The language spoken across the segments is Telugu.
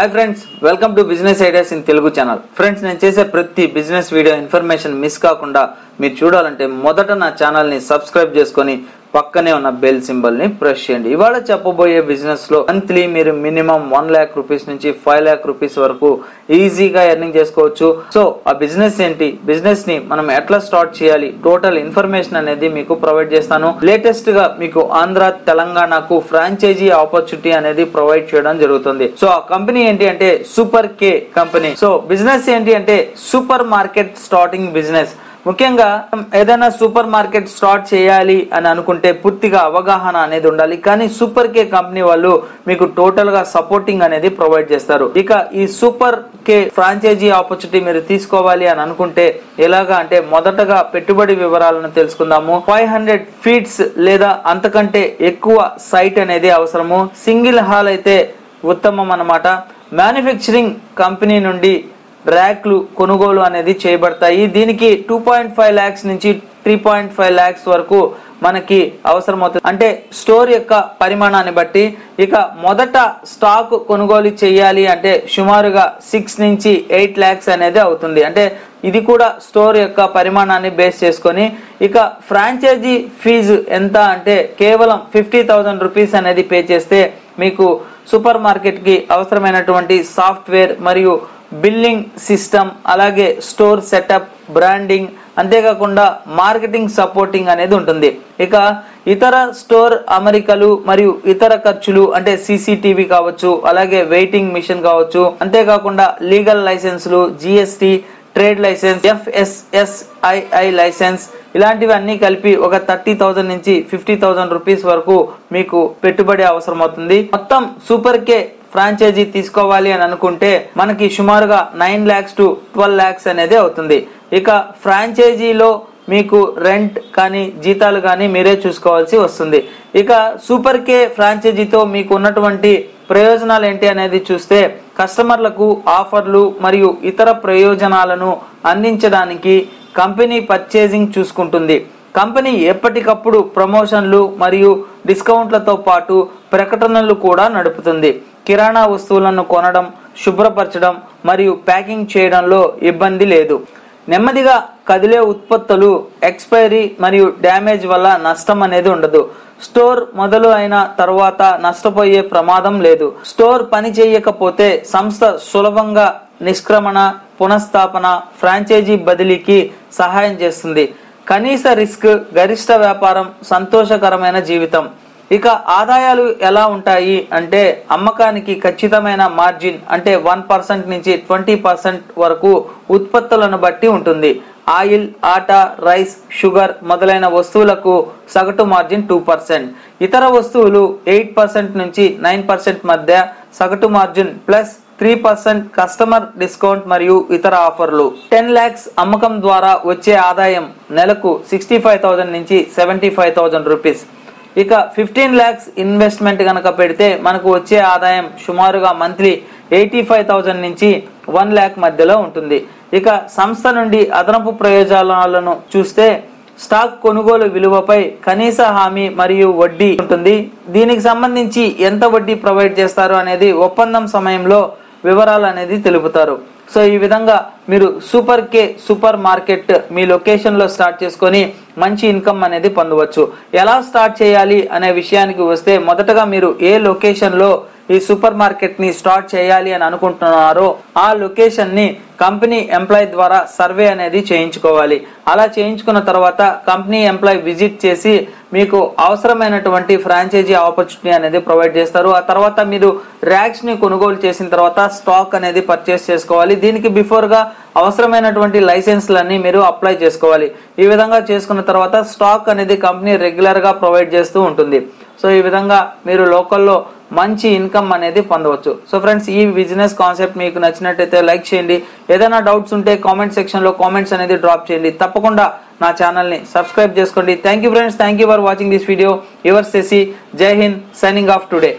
Hi friends welcome to business ideas in Telugu channel friends నేను చేసే ప్రతి బిజినెస్ వీడియో ఇన్ఫర్మేషన్ మిస్ కాకుండా మీరు చూడాలంటే మొదట నా ఛానల్ ని సబ్స్క్రైబ్ చేసుకొని పక్కనే ఉన్న బెల్ సింబల్ ని ప్రెస్ చేయండి ఇవాళ చెప్పబోయే బిజినెస్ లో మంత్లీ మీరు మినిమం వన్ ల్యాక్ రూపీస్ నుంచి ఫైవ్ ల్యాక్ రూపీస్ వరకు ఈజీగా ఎర్నింగ్ చేసుకోవచ్చు సో ఆ బిజినెస్ ఏంటి బిజినెస్ ని మనం ఎట్లా స్టార్ట్ చేయాలి టోటల్ ఇన్ఫర్మేషన్ అనేది మీకు ప్రొవైడ్ చేస్తాను లేటెస్ట్ గా మీకు ఆంధ్ర తెలంగాణకు ఫ్రాంచైజీ ఆపర్చునిటీ అనేది ప్రొవైడ్ చేయడం జరుగుతుంది సో ఆ కంపెనీ ఏంటి అంటే super K company so business ఏంటి అంటే సూపర్ మార్కెట్ స్టార్టింగ్ బిజినెస్ ముఖ్యంగా ఏదైనా సూపర్ మార్కెట్ స్టార్ట్ చేయాలి అని అనుకుంటే పూర్తిగా అవగాహన అనేది ఉండాలి కానీ సూపర్ కే కంపెనీ వాళ్ళు మీకు టోటల్ గా సపోర్టింగ్ అనేది ప్రొవైడ్ చేస్తారు ఇక ఈ సూపర్ కే ఫ్రాంచైజీ ఆపర్చునిటీ మీరు తీసుకోవాలి అని అనుకుంటే ఎలాగా అంటే మొదటగా పెట్టుబడి వివరాలను తెలుసుకుందాము ఫైవ్ హండ్రెడ్ ఫీట్స్ లేదా అంతకంటే ఎక్కువ సైట్ అనేది అవసరము సింగిల్ హాల్ అయితే ఉత్తమం అన్నమాట మ్యానుఫ్యాక్చరింగ్ కంపెనీ నుండి ర్యాక్లు కొనుగోలు అనేది చేయబడతాయి దీనికి టూ పాయింట్ ఫైవ్ ల్యాక్స్ నుంచి త్రీ పాయింట్ ఫైవ్ ల్యాక్స్ వరకు మనకి అవసరమవుతుంది అంటే స్టోర్ యొక్క పరిమాణాన్ని బట్టి ఇక మొదట స్టాక్ కొనుగోలు చేయాలి అంటే సుమారుగా సిక్స్ నుంచి ఎయిట్ ల్యాక్స్ అనేది అవుతుంది అంటే ఇది కూడా స్టోర్ యొక్క పరిమాణాన్ని బేస్ చేసుకొని ఇక ఫ్రాంచైజీ ఫీజు ఎంత అంటే కేవలం ఫిఫ్టీ థౌసండ్ రూపీస్ అనేది పే చేస్తే మీకు సూపర్ మార్కెట్కి అవసరమైనటువంటి సాఫ్ట్వేర్ మరియు బిల్లింగ్ సిస్టమ్ అలాగే స్టోర్ సెటప్ బ్రాండింగ్ అంతేకాకుండా మార్కెటింగ్ సపోర్టింగ్ అనేది ఉంటుంది ఇక ఇతర స్టోర్ అమరికలు మరియు ఇతర ఖర్చులు అంటే సీసీటీవీ కావచ్చు అలాగే వెయిటింగ్ మిషన్ కావచ్చు అంతేకాకుండా లీగల్ లైసెన్సులు GST trade licence FSSAI licence ఇలాంటివన్నీ కలిపి ఒక థర్టీ థౌసండ్ నుంచి ఫిఫ్టీ థౌసండ్ రూపీస్ వరకు మీకు పెట్టుబడి అవసరం అవుతుంది మొత్తం సూపర్ కే ఫ్రాంచైజీ తీసుకోవాలి అని అనుకుంటే మనకి సుమారుగా nine lakhs to twelve lakhs అనేది అవుతుంది ఇక ఫ్రాంచైజీలో మీకు రెంట్ కానీ జీతాలు కానీ మీరే చూసుకోవాల్సి వస్తుంది ఇక సూపర్ కే ఫ్రాంచైజీతో మీకు ఉన్నటువంటి ప్రయోజనాలు ఏంటి అనేది చూస్తే కస్టమర్లకు ఆఫర్లు మరియు ఇతర ప్రయోజనాలను అందించడానికి కంపెనీ పర్చేసింగ్ చూసుకుంటుంది కంపెనీ ఎప్పటికప్పుడు ప్రమోషన్లు మరియు డిస్కౌంట్లతో పాటు ప్రకటనలు కూడా నడుపుతుంది కిరాణా వస్తువులను కొనడం శుభ్రపరచడం మరియు ప్యాకింగ్ చేయడంలో ఇబ్బంది లేదు నెమ్మదిగా కదిలే ఉత్పత్తులు ఎక్స్పైరీ మరియు డ్యామేజ్ వల్ల నష్టం అనేది ఉండదు స్టోర్ మొదలు అయిన తర్వాత నష్టపోయే ప్రమాదం లేదు స్టోర్ పని చేయకపోతే సంస్థ సులభంగా నిష్క్రమణ పునఃస్థాపన ఫ్రాంచైజీ బదిలీకి సహాయం చేస్తుంది కనీస రిస్క్ గరిష్ట వ్యాపారం సంతోషకరమైన జీవితం ఇక ఆదాయాలు ఎలా ఉంటాయి అంటే అమ్మకానికి ఖచ్చితమైన మార్జిన్ అంటే వన్ పర్సెంట్ నుంచి ట్వంటీ పర్సెంట్ వరకు ఉత్పత్తులను బట్టి ఉంటుంది ఆయిల్ ఆటా రైస్ షుగర్ మొదలైన వస్తువులకు సగటు మార్జిన్ టూ పర్సెంట్ ఇతర వస్తువులు ఎయిట్ పర్సెంట్ నుంచి నైన్ పర్సెంట్ మధ్య సగటు margin plus three percent customer discount మరియు ఇతర ఆఫర్లు టెన్ ల్యాక్స్ అమ్మకం ద్వారా వచ్చే ఆదాయం నెలకు సిక్స్టీ ఫైవ్ థౌసండ్ నుంచి సెవెంటీ ఫైవ్ థౌసండ్ రూపీస్ ఇక ఫిఫ్టీన్ ల్యాక్స్ ఇన్వెస్ట్మెంట్ కనుక పెడితే మనకు వచ్చే ఆదాయం సుమారుగా మంత్లీ ఎయిటీ ఫైవ్ థౌసండ్ నుంచి వన్ ల్యాక్ మధ్యలో ఉంటుంది ఇక సంస్థ నుండి అదనపు ప్రయోజనాలను చూస్తే స్టాక్ కొనుగోలు విలువపై కనీస హామీ మరియు వడ్డీ ఉంటుంది దీనికి సంబంధించి ఎంత వడ్డీ ప్రొవైడ్ చేస్తారు అనేది ఒప్పందం సమయంలో వివరాలు అనేది తెలుపుతారు సో ఈ విధంగా మీరు సూపర్ కే సూపర్ మార్కెట్ మీ లొకేషన్ లో స్టార్ట్ చేసుకొని మంచి ఇన్కమ్ అనేది పొందవచ్చు ఎలా స్టార్ట్ చేయాలి అనే విషయానికి వస్తే మొదటగా మీరు ఏ లొకేషన్ లో ఈ సూపర్ మార్కెట్ ని స్టార్ట్ చేయాలి అని అనుకుంటున్నారో ఆ లొకేషన్ ని కంపెనీ ఎంప్లాయ్ ద్వారా సర్వే అనేది చేయించుకోవాలి అలా చేయించుకున్న తర్వాత కంపెనీ ఎంప్లాయ్ విజిట్ చేసి మీకు అవసరమైనటువంటి ఫ్రాంచైజీ ఆపర్చునిటీ అనేది ప్రొవైడ్ చేస్తారు ఆ తర్వాత మీరు ర్యాక్స్ ని కొనుగోలు చేసిన తర్వాత స్టాక్ అనేది పర్చేస్ చేసుకోవాలి దీనికి బిఫోర్ గా అవసరమైనటువంటి లైసెన్స్లన్నీ మీరు అప్లై చేసుకోవాలి ఈ విధంగా చేసుకున్న తర్వాత స్టాక్ అనేది కంపెనీ రెగ్యులర్ గా ప్రొవైడ్ చేస్తూ ఉంటుంది సో ఈ విధంగా మీరు లోకల్లో మంచి ఇన్కమ్ అనేది పొందవచ్చు సో ఫ్రెండ్స్ ఈ బిజినెస్ కాన్సెప్ట్ మీకు నచ్చినట్టయితే లైక్ చేయండి ఏదైనా డౌట్స్ ఉంటే కామెంట్ సెక్షన్ లో కామెంట్స్ అనేది డ్రాప్ చేయండి తప్పకుండా నా ఛానల్ ని సబ్స్క్రైబ్ చేసుకోండి thank you friends thank you for watching this video your సెసి జై హింద్ signing off today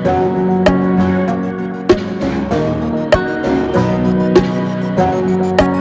Thank you.